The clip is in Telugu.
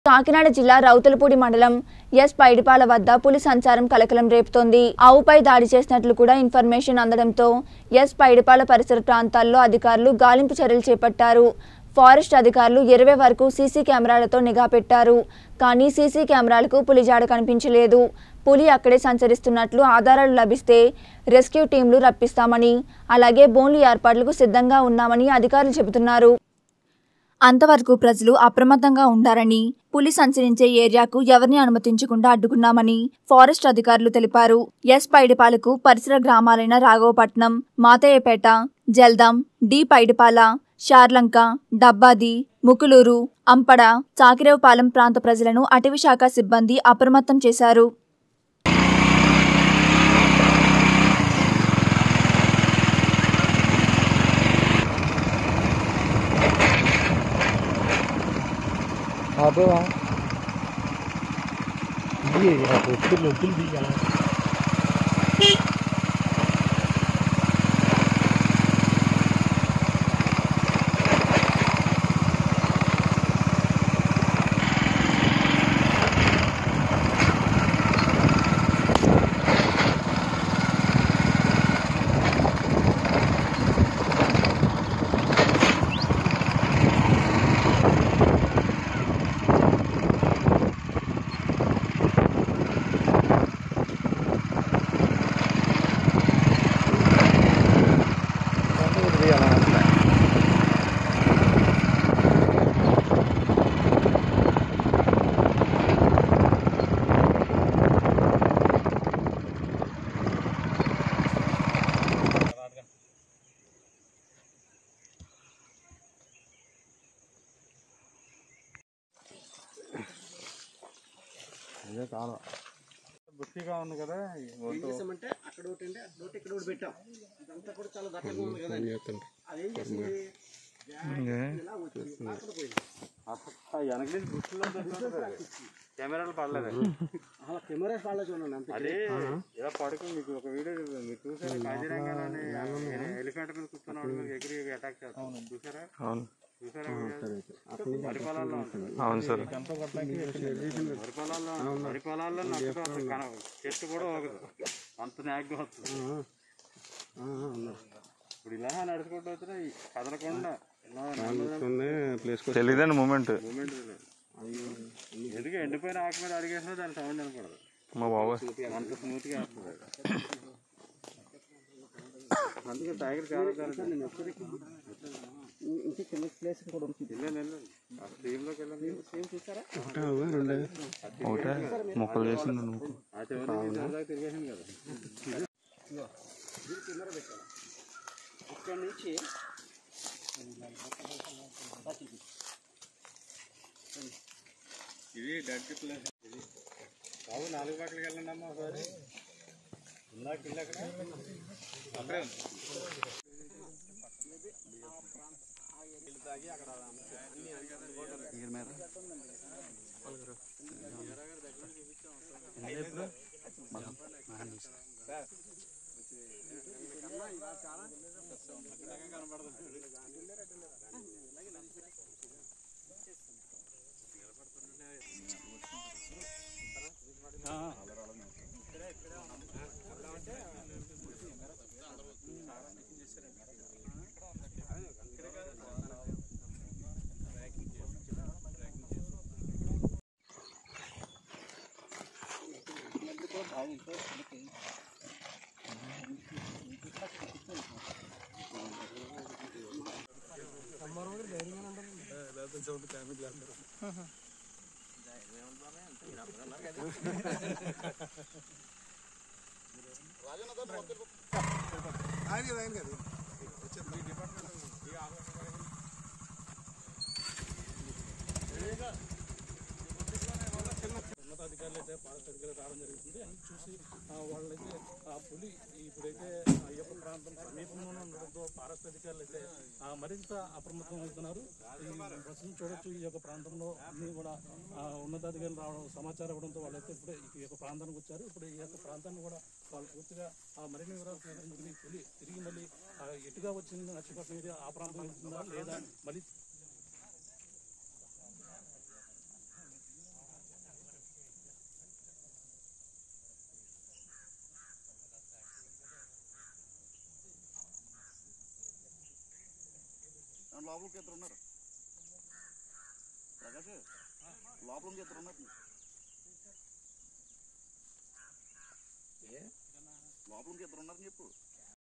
కాకినాడ జిల్లా రౌతులపూడి మండలం ఎస్ పైడిపాల వద్ద పులి సంచారం కలకలం రేపుతోంది ఆవుపై దాడి చేసినట్లు కూడా ఇన్ఫర్మేషన్ అందడంతో ఎస్ పైడిపాల పరిసర ప్రాంతాల్లో అధికారులు గాలింపు చర్యలు చేపట్టారు ఫారెస్ట్ అధికారులు ఇరవై వరకు సీసీ కెమెరాలతో నిఘా పెట్టారు కానీ సీసీ కెమెరాలకు పులి జాడ కనిపించలేదు పులి అక్కడే సంచరిస్తున్నట్లు ఆధారాలు లభిస్తే రెస్క్యూ టీంలు రప్పిస్తామని అలాగే బోన్లు ఏర్పాట్లకు సిద్ధంగా ఉన్నామని అధికారులు చెబుతున్నారు అంతవరకు ప్రజలు అప్రమత్తంగా ఉండాలని పులి సంచరించే ఏరియాకు ఎవరిని అనుమతించకుండా అడ్డుకున్నామని ఫారెస్ట్ అధికారులు తెలిపారు ఎస్ పైడిపాలకు పరిసర గ్రామాలైన రాఘవపట్నం మాతయ్యపేట జల్దాం డి పైడిపాల షార్లంక డబ్బాది ముకులూరు అంపడ చాకిరేవుపాలెం ప్రాంత ప్రజలను అటవీ శాఖ సిబ్బంది అప్రమత్తం చేశారు ఆపేవా ఇది ఒత్తులు ఒత్తులు తీయాలి అదే కాలం బుట్టిగా ఉంది కదా ఏం చేసామంటే అక్కడ ఒకటి అంటే అక్కడ ఒకటి ఇక్కడ ఒకటి పెట్టాం ఇదంతా కూడా చాలా దట్టంగా ఉంది కదా అదేం చేసింది ఇలా వచ్చింది అక్కడ పోయింది వెనక నుంచి బుట్టిలో కెమెరాలు పడలేదు అలా కెమెరా ఫాలో చూడండి అంతే అదే ఇలా పడుకుని మీకు ఒక వీడియో మీరు చూసారా కాజీరంగా ఎలిఫెంట్ మీద కూర్చున్నాడు మీకు ఎగిరి అటాక్ చేస్తాం చూసారా అవును చూసారా వరి పొలాల్లో ఉంటుంది అవును సార్ వరి పొలాల్లో వరి పొలాల్లో నక్కతో అసలు కన- చెట్టు కూడా ఒకదు అంత నాగ్గా వస్తుంది ఇప్పుడు ఇలా నడుచుకుంటూ వచ్చినా ఈ కదలకుండా ఇలా నెమ్మదిగా తెలియదండి మూమెంట్ మూమెంట్ తెలియదు. ఎందుకు ఎండిపోయిన ఆకు మీద అడిగేసినా దాని సౌండ్ వినకూడదు మా బాబా అంత స్మూత్ గా వస్తుంది అది. అందుకే టైగర్ చాలా చాలా ఇంకా కింద ప్లేస్ కూడా ఉంటుంది వెళ్ళాను వెళ్ళాను ఆ స్ట్రీమ్ లోకి వెళ్ళాను సేమ్ చూసారా ఒకటే మొక్కలు చేసిండు నువ్వు ఆ చివరి నుంచి చివరి దాకా తిరిగేసింది కదా దీని కెమెరా పెట్టాను ఇక్కడ నుంచి ఇది డెడ్ ప్లేస్ ఇది బాబు నాలుగు పక్కలకి వెళ్ళండి అమ్మా ఒకసారి ఇందాక ఇల్లు అక్కడ అక్కడే ఉంది ఉన్నతాధికారులు అయితే ఫారెస్ట్ అధికారులు రావడం జరుగుతుంది అని చూసి ఆ, వాళ్ళైతే ఆ పులి ఇప్పుడైతే ఆ యొక్క ప్రాంతం సమీపంలోనే ఉండడంతో ఫారెస్ట్ అధికారులు అయితే ఆ, మరింత అప్రమత్తం అవుతున్నారు ఈ ప్రస్తుతం చూడొచ్చు ఈ యొక్క ప్రాంతంలో అన్ని కూడా ఆ, ఉన్నతాధికారులు రావడం సమాచారం ఇవ్వడంతో వాళ్ళైతే ఇప్పుడు ఈ యొక్క ప్రాంతానికి వచ్చారు ఇప్పుడు ఈ యొక్క ప్రాంతాన్ని కూడా వాళ్ళు పూర్తిగా ఆ మరిన్ని వివరాలు సేకరించుకుని పులి తిరిగి మళ్ళీ ఆ, ఎటుగా వచ్చింది నర్సీపట్నం ఏరియా ఆ ప్రాంతం వెళ్తుందా లేదా మళ్ళీ లోపలికి ఇద్దరు ఉన్నారు ప్రకాష్ లోపలికి ఇద్దరు ఉన్నారు లోపలికి ఇద్దరు ఉన్నారని చెప్పు